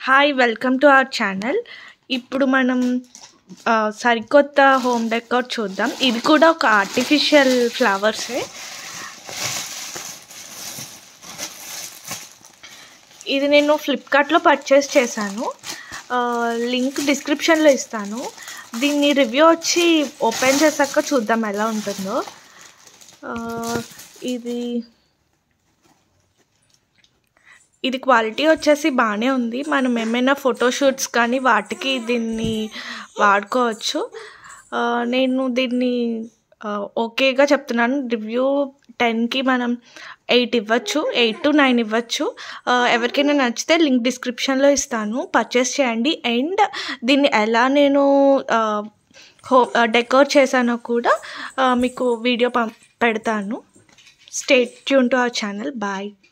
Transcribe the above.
hi welcome to our channel ఇప్పుడు మనం ఆ, సరికొత్త హోమ్ డెకార్ చూద్దాం ఇది కూడా ఒక ఆర్టిఫిషియల్ ఫ్లవర్సే ఇది నేను ఫ్లిప్కార్ట్లో పర్చేస్ చేశాను ఆ, లింక్ డిస్క్రిప్షన్లో ఇస్తాను దీన్ని రివ్యూ వచ్చి ఓపెన్ చేశాక చూద్దాం ఎలా ఉంటుందో ఆ, ఇది ఇది క్వాలిటీ వచ్చేసి బాగానే ఉంది మనం ఏమైనా ఫోటోషూట్స్ కానీ వాటికి దీన్ని వాడుకోవచ్చు ఆ, నేను దీన్ని ఆ, ఓకేగా చెప్తున్నాను రివ్యూ టెన్కి మనం ఎయిట్ ఇవ్వచ్చు ఎయిట్ టు నైన్ ఇవ్వచ్చు ఆ, ఎవరికైనా నచ్చితే లింక్ డిస్క్రిప్షన్లో ఇస్తాను పర్చేస్ చేయండి అండ్ దీన్ని ఎలా నేను ఆ, హో డెకోర్ చేశానో కూడా ఆ, మీకు వీడియో పం పెడతాను stay tuned to our channel bye